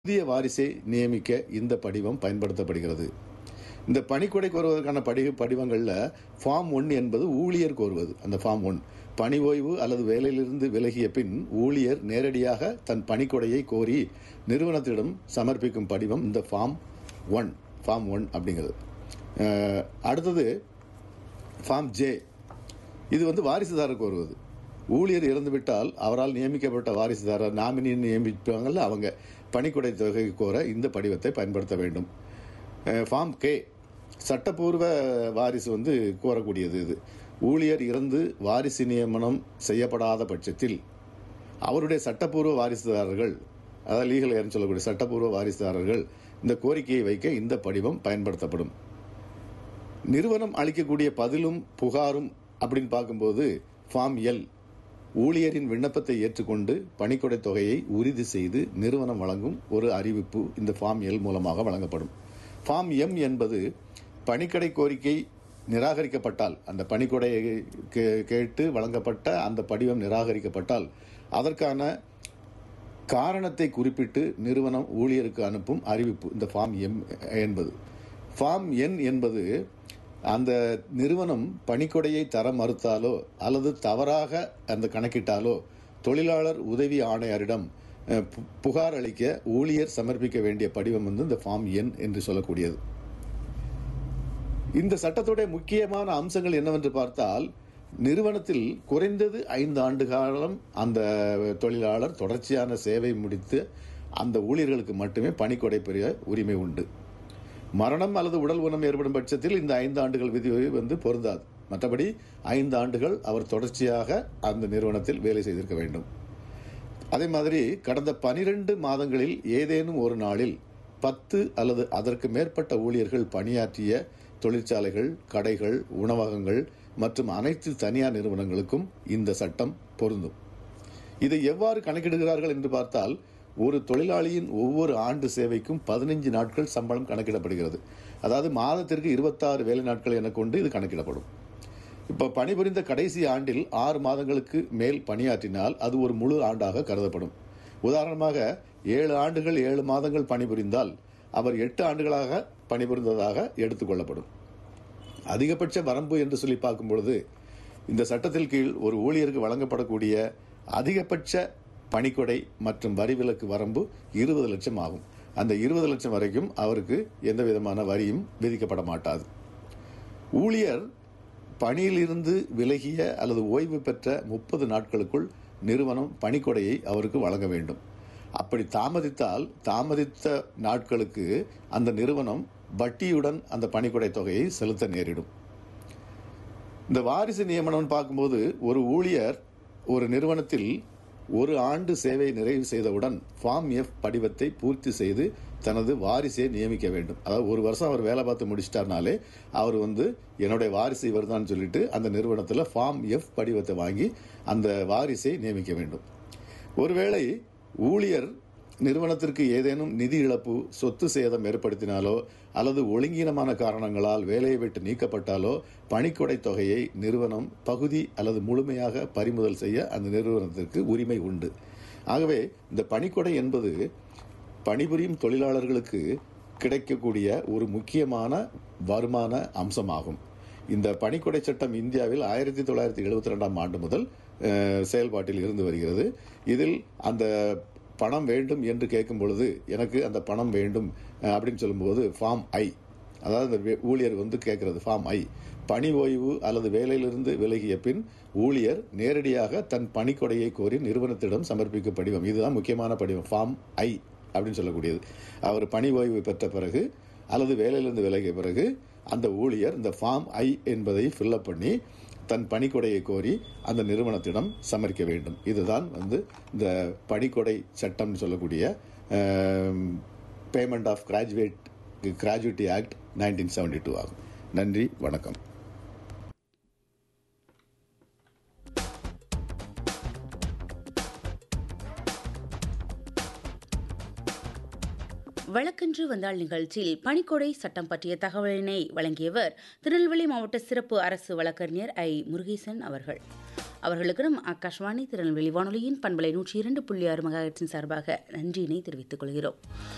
புதிய வாரிசை நியமிக்க இந்த படிவம் பயன்படுத்தப்படுகிறது இந்த பணிக்கொடை கோருவதற்கான படி படிவங்களில் ஃபார்ம் ஒன் என்பது ஊழியர் கோருவது அந்த ஃபார்ம் ஒன் பணி ஓய்வு அல்லது வேலையிலிருந்து விலகிய பின் ஊழியர் நேரடியாக தன் பணிக்கொடையை கோரி நிறுவனத்திடம் சமர்ப்பிக்கும் படிவம் இந்த ஃபார்ம் ஒன் ஃபார்ம் ஒன் அப்படிங்கிறது அஹ், அடுத்தது ஃபார்ம் ஜே இது வந்து வாரிசுதாரர் கோருவது ஊழியர் இறந்துவிட்டால் அவரால் நியமிக்கப்பட்ட வாரிசுதாரர் நாமினி நியமிப்பாங்கல்ல அவங்க பணிக்கொடை தொகை கோர இந்த படிவத்தை பயன்படுத்த வேண்டும் அஹ், ஃபார்ம் கே சட்டப்பூர்வ வாரிசு வந்து கோரக்கூடியது இது ஊழியர் இறந்து வாரிசு நியமனம் செய்யப்படாத பட்சத்தில் அவருடைய சட்டப்பூர்வ வாரிசுதாரர்கள் அதாவது லீகல் ஏர்னு சொல்லக்கூடிய சட்டப்பூர்வ வாரிசுதாரர்கள் இந்த கோரிக்கையை வைக்க இந்த படிவம் பயன்படுத்தப்படும் நிறுவனம் அளிக்கக்கூடிய பதிலும் புகாரும் அப்படின்னு பார்க்கும்போது ஃபார்ம் எல் ஊழியரின் விண்ணப்பத்தை ஏற்றுக்கொண்டு பணிக்கொடை தொகையை உறுதி செய்து நிறுவனம் வழங்கும் ஒரு அறிவிப்பு இந்த ஃபார்ம் எல் மூலமாக வழங்கப்படும் ஃபார்ம் எம் என்பது பணிக்கடை கோரிக்கை நிராகரிக்கப்பட்டால் அந்த பணிக்கொடையை கே- கேட்டு வழங்கப்பட்ட அந்த படிவம் நிராகரிக்கப்பட்டால் அதற்கான காரணத்தை குறிப்பிட்டு நிறுவனம் ஊழியருக்கு அனுப்பும் அறிவிப்பு இந்த ஃபார்ம் எம் என்பது ஃபார்ம் என் என்பது அந்த நிறுவனம் பணிக்கொடையை தர மறுத்தாலோ அல்லது தவறாக அந்த கணக்கிட்டாலோ தொழிலாளர் உதவி ஆணையரிடம் அஹ், பு- புகார் அளிக்க ஊழியர் சமர்ப்பிக்க வேண்டிய படிவம் வந்து இந்த ஃபார்ம் என் என்று சொல்லக்கூடியது இந்த சட்டத்துடைய முக்கியமான அம்சங்கள் என்னவென்று பார்த்தால் நிறுவனத்தில் குறைந்தது ஐந்து ஆண்டு காலம் அந்த தொழிலாளர் தொடர்ச்சியான சேவை முடித்து அந்த ஊழியர்களுக்கு மட்டுமே பணிக்கொடை பெரிய உரிமை உண்டு மரணம் அல்லது உடல் ஊனம் ஏற்படும் பட்சத்தில் இந்த ஐந்து ஆண்டுகள் விதி வந்து பொருந்தாது மற்றபடி ஐந்து ஆண்டுகள் அவர் தொடர்ச்சியாக அந்த நிறுவனத்தில் வேலை செய்திருக்க வேண்டும் அதே மாதிரி கடந்த பனிரெண்டு மாதங்களில் ஏதேனும் ஒரு நாளில் பத்து அல்லது அதற்கு மேற்பட்ட ஊழியர்கள் பணியாற்றிய தொழிற்சாலைகள் கடைகள் உணவகங்கள் மற்றும் அனைத்து தனியார் நிறுவனங்களுக்கும் இந்த சட்டம் பொருந்தும் இதை எவ்வாறு கணக்கிடுகிறார்கள் என்று பார்த்தால் ஒரு தொழிலாளியின் ஒவ்வொரு ஆண்டு சேவைக்கும் பதினைஞ்சு நாட்கள் சம்பளம் கணக்கிடப்படுகிறது அதாவது மாதத்திற்கு இருபத்தாறு வேலை நாட்கள் என கொண்டு இது கணக்கிடப்படும் இப்போ பணிபுரிந்த கடைசி ஆண்டில் ஆறு மாதங்களுக்கு மேல் பணியாற்றினால் அது ஒரு முழு ஆண்டாக கருதப்படும் உதாரணமாக ஏழு ஆண்டுகள் ஏழு மாதங்கள் பணிபுரிந்தால் அவர் எட்டு ஆண்டுகளாக பணிபுரிந்ததாக எடுத்துக்கொள்ளப்படும் அதிகபட்ச வரம்பு என்று சொல்லி பார்க்கும் பொழுது இந்த சட்டத்தில் கீழ் ஒரு ஊழியருக்கு வழங்கப்படக்கூடிய அதிகபட்ச பணிக்கொடை மற்றும் வரி விலக்கு வரம்பு இருபது லட்சம் ஆகும் அந்த இருபது லட்சம் வரைக்கும் அவருக்கு எந்த விதமான வரியும் விதிக்கப்பட மாட்டாது ஊழியர் பணியிலிருந்து விலகிய அல்லது ஓய்வு பெற்ற முப்பது நாட்களுக்குள் நிறுவனம் பணிக்கொடையை அவருக்கு வழங்க வேண்டும் அப்படி தாமதித்தால் தாமதித்த நாட்களுக்கு அந்த நிறுவனம் வட்டியுடன் அந்த பணிக்கொடை தொகையை செலுத்த நேரிடும் இந்த வாரிசு நியமனம் பார்க்கும்போது ஒரு ஊழியர் ஒரு நிறுவனத்தில் ஒரு ஆண்டு சேவை நிறைவு செய்தவுடன் ஃபார்ம் எஃப் படிவத்தை பூர்த்தி செய்து தனது வாரிசை நியமிக்க வேண்டும் அதாவது ஒரு வருஷம் அவர் வேலை பார்த்து முடிச்சிட்டார்னாலே அவர் வந்து என்னுடைய வாரிசு இவர் சொல்லிட்டு அந்த நிறுவனத்தில் ஃபார்ம் எஃப் படிவத்தை வாங்கி அந்த வாரிசை நியமிக்க வேண்டும் ஒருவேளை ஊழியர் நிறுவனத்திற்கு ஏதேனும் நிதி இழப்பு சொத்து சேதம் ஏற்படுத்தினாலோ அல்லது ஒழுங்கீனமான காரணங்களால் வேலையை விட்டு நீக்கப்பட்டாலோ பணிக்கொடை தொகையை நிறுவனம் பகுதி அல்லது முழுமையாக பறிமுதல் செய்ய அந்த நிறுவனத்திற்கு உரிமை உண்டு ஆகவே இந்த பணிக்கொடை என்பது பணிபுரியும் தொழிலாளர்களுக்கு கிடைக்கக்கூடிய ஒரு முக்கியமான வருமான அம்சமாகும் இந்த பணிக்கொடை சட்டம் இந்தியாவில் ஆயிரத்தி தொள்ளாயிரத்தி எழுபத்தி ரெண்டாம் ஆண்டு முதல் அஹ், செயல்பாட்டில் இருந்து வருகிறது இதில் அந்த பணம் வேண்டும் என்று கேட்கும் பொழுது எனக்கு அந்த பணம் வேண்டும் அஹ், அப்படின்னு சொல்லும்போது ஃபார்ம் ஐ அதாவது இந்த வே- ஊழியர் வந்து கேட்கறது ஃபார்ம் ஐ பணி ஓய்வு அல்லது வேலையிலிருந்து விலகிய பின் ஊழியர் நேரடியாக தன் பணிக்கொடையை கோரி நிறுவனத்திடம் சமர்ப்பிக்கும் படிவம் இதுதான் முக்கியமான படிவம் ஃபார்ம் ஐ அப்படின்னு சொல்லக்கூடியது அவர் பணி ஓய்வு பெற்ற பிறகு அல்லது வேலையிலிருந்து விலகிய பிறகு அந்த ஊழியர் இந்த ஃபார்ம் ஐ என்பதை ஃபில்அப் பண்ணி தன் பணிக்கொடையை கோரி அந்த நிறுவனத்திடம் சமர்ப்பிக்க வேண்டும் இதுதான் வந்து இந்த பணிக்கொடை சட்டம்னு சொல்லக்கூடிய payment of graduate gratuity act nineteen seventy two ஆகும் நன்றி வணக்கம் வழக்கன்று வந்தாள் நிகழ்ச்சியில் பணிக்கொடை சட்டம் பற்றிய தகவலினை வழங்கியவர் திருநெல்வேலி மாவட்ட சிறப்பு அரசு வழக்கறிஞர் ஐ முருகேசன் அவர்கள் அவர்களுக்கு நம் ஆகாஷ்வாணி திருநெல்வேலி வானொலியின் பண்பலை நூற்றி இரண்டு புள்ளி ஆறு மெகாஹெட்ஸின் சார்பாக நன்றியினை தெரிவித்துக் கொள்கிறோம்